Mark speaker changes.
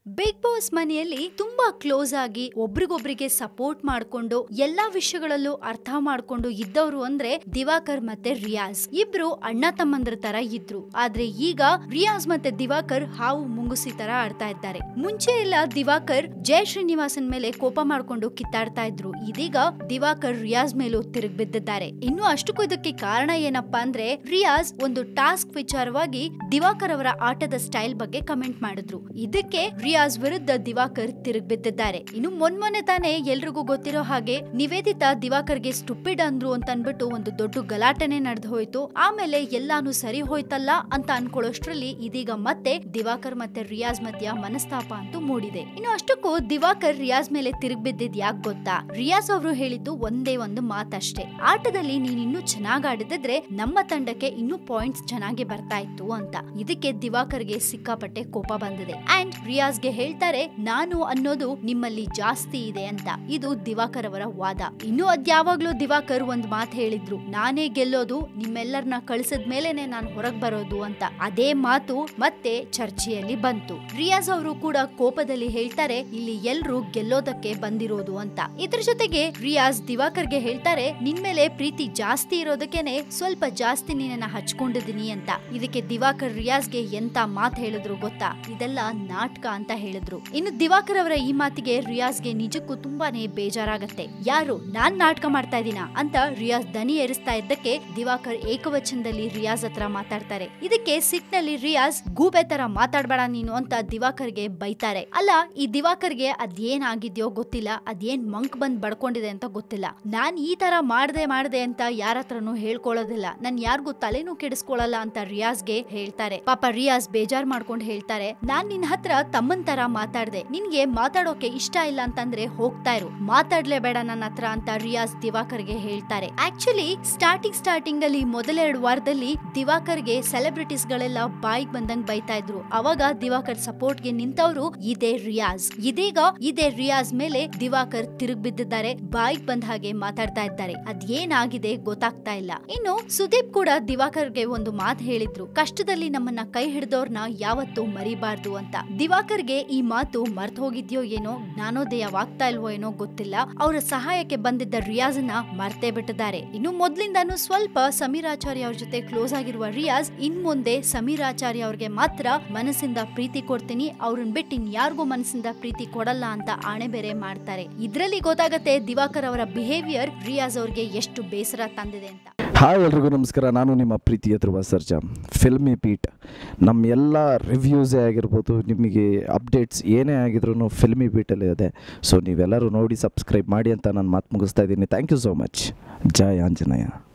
Speaker 1: big boss ಮನೆಯಲ್ಲಿ ತುಂಬಾ close ಆಗಿ ಒಬ್ರಿಗೊಬ್ರಿಗೆ ಸಪೋರ್ಟ್ ಮಾಡ್ಕೊಂಡು ಎಲ್ಲಾ ವಿಷಯಗಳಲ್ಲೂ ಅರ್ಥ ಮಾಡ್ಕೊಂಡು ಇದ್ದವರು ಅಂದ್ರೆ ದಿವಾಕರ್ ಮತ್ತೆ ರಿಯಾಜ್ ಇಬ್ರು ಅಣ್ಣ ತಮ್ಮಂದ್ರ ತರ ಇದ್ರು ಆದ್ರೆ ಈಗ ರಿಯಾಜ್ ಮತ್ತೆ ದಿವಾಕರ್ ಹಾವು ಮುಂಗುಸಿ ತರ ಆಡ್ತಾ ಇದ್ದಾರೆ ಮುಂಚೆ ಎಲ್ಲ ದಿವಾಕರ್ ಜಯ ಶ್ರೀನಿವಾಸನ್ ಮೇಲೆ ಕೋಪ ಮಾಡ್ಕೊಂಡು ಕಿತ್ತಾಡ್ತಾ ಇದ್ರು ಇದೀಗ ದಿವಾಕರ್ ರಿಯಾಜ್ ಮೇಲೂ ತಿರುಗಿ ಬಿದ್ದಿದ್ದಾರೆ ಇನ್ನು ಅಷ್ಟಕ್ಕೂ ಇದಕ್ಕೆ ಕಾರಣ ಏನಪ್ಪಾ ಅಂದ್ರೆ ರಿಯಾಜ್ ಒಂದು ಟಾಸ್ಕ್ ವಿಚಾರವಾಗಿ ದಿವಾಕರ್ ಅವರ ಆಟದ ಸ್ಟೈಲ್ ಬಗ್ಗೆ ಕಮೆಂಟ್ ಮಾಡಿದ್ರು ಇದಕ್ಕೆ ರಿಯಾಜ್ ವಿರುದ್ಧ ದಿವಾಕರ್ ತಿರುಗಿ ಬಿದ್ದಿದ್ದಾರೆ ಇನ್ನು ಮೊನ್ಮೊನ್ನೆ ತಾನೇ ಎಲ್ರಿಗೂ ಗೊತ್ತಿರೋ ಹಾಗೆ ನಿವೇದಿತಾ ದಿವಾಕರ್ಗೆ ಸ್ಟುಪಿಡ್ ಅಂದ್ರು ಅಂತ ಅನ್ಬಿಟ್ಟು ಒಂದು ದೊಡ್ಡ ಗಲಾಟೆನೆ ನಡೆದು ಹೋಯ್ತು ಆಮೇಲೆ ಎಲ್ಲಾನು ಸರಿ ಹೋಯ್ತಲ್ಲ ಅಂತ ಅನ್ಕೊಳ್ಳೋಷ್ಟ್ರಲ್ಲಿ ಇದೀಗ ಮತ್ತೆ ದಿವಾಕರ್ ಮತ್ತೆ ರಿಯಾಜ್ ಮಧ್ಯ ಮನಸ್ತಾಪ ಅಂತೂ ಮೂಡಿದೆ ಇನ್ನು ಅಷ್ಟಕ್ಕೂ ದಿವಾಕರ್ ರಿಯಾಜ್ ಮೇಲೆ ತಿರುಗಿ ಬಿದ್ದಿದ್ ಯಾಕೆ ಗೊತ್ತಾ ರಿಯಾಜ್ ಅವರು ಹೇಳಿದ್ದು ಒಂದೇ ಒಂದು ಮಾತಷ್ಟೇ ಆಟದಲ್ಲಿ ನೀನ್ ಇನ್ನೂ ಚೆನ್ನಾಗ್ ಆಡಿದ್ರೆ ನಮ್ಮ ತಂಡಕ್ಕೆ ಇನ್ನೂ ಪಾಯಿಂಟ್ಸ್ ಚೆನ್ನಾಗಿ ಬರ್ತಾ ಇತ್ತು ಅಂತ ಇದಕ್ಕೆ ದಿವಾಕರ್ಗೆ ಸಿಕ್ಕಾಪಟ್ಟೆ ಕೋಪ ಬಂದಿದೆ ಅಂಡ್ ರಿಯಾಜ್ಗೆ ಹೇಳ್ತಾರೆ ನಾನು ಅನ್ನೋದು ನಿಮ್ಮಲ್ಲಿ ಜಾಸ್ತಿ ಇದೆ ಅಂತ ಇದು ದಿವಾಕರ್ ಅವರ ವಾದ ಇನ್ನು ಅದ್ಯಾವಾಗ್ಲೂ ದಿವಾಕರ್ ಒಂದ್ ಮಾತು ಹೇಳಿದ್ರು ನಾನೇ ಗೆಲ್ಲೋದು ನಿಮ್ಮೆಲ್ಲರನ್ನ ಕಳಿಸಿದ ಮೇಲೆನೆ ನಾನು ಹೊರಗ್ ಬರೋದು ಅಂತ ಅದೇ ಮಾತು ಮತ್ತೆ ಚರ್ಚೆಯಲ್ಲಿ ಬಂತು ರಿಯಾಜ್ ಅವರು ಕೂಡ ಕೋಪದಲ್ಲಿ ಹೇಳ್ತಾರೆ ಇಲ್ಲಿ ಎಲ್ರು ಗೆಲ್ಲೋದಕ್ಕೆ ಬಂದಿರೋದು ಅಂತ ಇದ್ರ ಜೊತೆಗೆ ರಿಯಾಜ್ ದಿವಾಕರ್ಗೆ ಹೇಳ್ತಾರೆ ನಿನ್ ಮೇಲೆ ಪ್ರೀತಿ ಜಾಸ್ತಿ ಇರೋದಕ್ಕೇನೆ ಸ್ವಲ್ಪ ಜಾಸ್ತಿ ನಿನ್ನ ಹಚ್ಕೊಂಡಿದೀನಿ ಅಂತ ಇದಕ್ಕೆ ದಿವಾಕರ್ ರಿಯಾಜ್ಗೆ ಎಂತ ಮಾತ್ ಹೇಳಿದ್ರು ಗೊತ್ತಾ ಇದೆಲ್ಲ ನಾಟಕ ಅಂತ ಹೇಳಿದ್ರು ಇನ್ನು ದಿವಾಕರ್ ಅವರ ಈ ಮಾತಿಗೆ ರಿಯಾಜ್ಗೆ ನಿಜಕ್ಕೂ ತುಂಬಾನೇ ಬೇಜಾರಾಗತ್ತೆ ಯಾರು ನಾನ್ ನಾಟಕ ಮಾಡ್ತಾ ಇದೀನ ಅಂತ ರಿಯಾಜ್ ದನಿ ಏರಿಸ್ತಾ ಇದ್ದಕ್ಕೆ ದಿವಾಕರ್ ಏಕವಚನದಲ್ಲಿ ರಿಯಾಜ್ ಹತ್ರ ಮಾತಾಡ್ತಾರೆ ಇದಕ್ಕೆ ಸಿಟ್ನಲ್ಲಿ ರಿಯಾಜ್ ಗೂಬೆ ತರ ಮಾತಾಡ್ಬೇಡ ನೀನು ಅಂತ ದಿವಾಕರ್ಗೆ ಬೈತಾರೆ ಅಲ್ಲ ಈ ದಿವಾಕರ್ಗೆ ಅದೇನ್ ಆಗಿದ್ಯೋ ಗೊತ್ತಿಲ್ಲ ಅದೇನ್ ಮಂಕ್ ಬಂದ್ ಬಡ್ಕೊಂಡಿದೆ ಅಂತ ಗೊತ್ತಿಲ್ಲ ನಾನ್ ಈ ತರ ಮಾಡ್ದೆ ಮಾಡ್ದೆ ಅಂತ ಯಾರ ಹತ್ರನೂ ಹೇಳ್ಕೊಳ್ಳೋದಿಲ್ಲ ನನ್ ಯಾರಿಗೂ ತಲೆನೂ ಕೆಡಿಸ್ಕೊಳ್ಳಲ್ಲ ಅಂತ ರಿಯಾಜ್ಗೆ ಹೇಳ್ತಾರೆ ಪಾಪ ರಿಯಾಜ್ ಬೇಜಾರ್ ಮಾಡ್ಕೊಂಡು ಹೇಳ್ತಾರೆ ನಾನ್ ನಿನ್ ಹತ್ರ ತಮ್ಮನ್ ತರ ಮಾತಾಡ್ದೆ ನಿನ್ಗೆ ಮಾತಾಡೋಕೆ ಇಷ್ಟ ಇಲ್ಲ ಅಂತಂದ್ರೆ ಹೋಗ್ತಾ ಇರು ಮಾತಾಡ್ಲೇಬೇಡ ನನ್ನ ಹತ್ರ ಅಂತ ರಿಯಾಜ್ ದಿವಾಕರ್ಗೆ ಹೇಳ್ತಾರೆ ಆಕ್ಚುಲಿ ಸ್ಟಾರ್ಟಿಂಗ್ ಸ್ಟಾರ್ಟಿಂಗ್ ಅಲ್ಲಿ ಮೊದಲೆರಡು ವಾರದಲ್ಲಿ ದಿವಾಕರ್ಗೆ ಸೆಲೆಬ್ರಿಟೀಸ್ ಗಳೆಲ್ಲ ಬಾಯಿಗೆ ಬಂದಂಗ್ ಬೈತಾ ಇದ್ರು ಅವಾಗ ದಿವಾಕರ್ ಸಪೋರ್ಟ್ ಗೆ ನಿಂತವರು ಇದೇ ರಿಯಾಜ್ ಇದೀಗ ಇದೇ ರಿಯಾಜ್ ಮೇಲೆ ದಿವಾಕರ್ ತಿರುಗ್ ಬಿದ್ದಿದ್ದಾರೆ ಬಾಯಿಗೆ ಬಂದ ಹಾಗೆ ಮಾತಾಡ್ತಾ ಇದ್ದಾರೆ ಅದೇನಾಗಿದೆ ಗೊತ್ತಾಗ್ತಾ ಇಲ್ಲ ಇನ್ನು ಸುದೀಪ್ ಕೂಡ ದಿವಾಕರ್ಗೆ ಒಂದು ಮಾತು ಹೇಳಿದ್ರು ಕಷ್ಟದಲ್ಲಿ ನಮ್ಮನ್ನ ಕೈ ಹಿಡಿದವ್ರನ್ನ ಯಾವತ್ತೂ ಮರಿಬಾರ್ದು ಅಂತ ದಿವಾಕರ್ಗೆ ಈ ಮಾತು ಮರ್ತ್ ಹೋಗಿದ್ಯೋ ಏನೋ ಜ್ಞಾನೋದಯವಾಗ್ತಾ ಇಲ್ವೋ ಏನೋ ಗೊತ್ತಿಲ್ಲ ಅವರ ಸಹಾಯಕ್ಕೆ ಬಂದಿದ್ದ ರಿಯಾಜ್ನ ಮರ್ತೇ ಬಿಟ್ಟಿದ್ದಾರೆ ಇನ್ನು ಮೊದ್ಲಿಂದಾನು ಸ್ವಲ್ಪ ಸಮೀರಾಚಾರ್ಯ ಅವ್ರ ಜೊತೆ ಕ್ಲೋಸ್ ಆಗಿರುವ ರಿಯಾಜ್ ಇನ್ ಮುಂದೆ ಸಮೀರಾಚಾರ್ಯ ಅವ್ರಿಗೆ ಮಾತ್ರ ಮನಸ್ಸಿಂದ ಪ್ರೀತಿ ಕೊಡ್ತೀನಿ ಅವ್ರನ್ನ ಬಿಟ್ಟು ಇನ್ಯಾರಿಗೂ ಮನಸ್ಸಿಂದ ಪ್ರೀತಿ ಕೊಡಲ್ಲ ಅಂತ ಆಣೆ ಬೇರೆ ಮಾಡ್ತಾರೆ ಇದ್ರಲ್ಲಿ ಗೊತ್ತಾಗತ್ತೆ ದಿವಾಕರ್ ಅವರ ಬಿಹೇವಿಯರ್ ರಿಯಾಜ್ ಅವ್ರಿಗೆ ಎಷ್ಟು ಬೇಸರ ತಂದಿದೆ ಅಂತ
Speaker 2: ಹಾಯ್ ಎಲ್ರಿಗೂ ನಮಸ್ಕಾರ ನಾನು ನಿಮ್ಮ ಪ್ರೀತಿಯ ಧ್ರುವ ಸರ್ಜಾ ಫಿಲ್ಮಿ ಪೀಟ್ ನಮ್ಮ ಎಲ್ಲ ರಿವ್ಯೂಸೇ ಆಗಿರ್ಬೋದು ನಿಮಗೆ ಅಪ್ಡೇಟ್ಸ್ ಏನೇ ಆಗಿದ್ರು ಫಿಲ್ಮಿ ಬೀಟಲ್ಲಿ ಇದೆ ಸೊ ನೀವೆಲ್ಲರೂ ನೋಡಿ ಸಬ್ಸ್ಕ್ರೈಬ್ ಮಾಡಿ ಅಂತ ನಾನು ಮಾತು ಮುಗಿಸ್ತಾ ಇದ್ದೀನಿ ಥ್ಯಾಂಕ್ ಯು ಸೋ ಮಚ್ ಜಯ ಆಂಜನೇಯ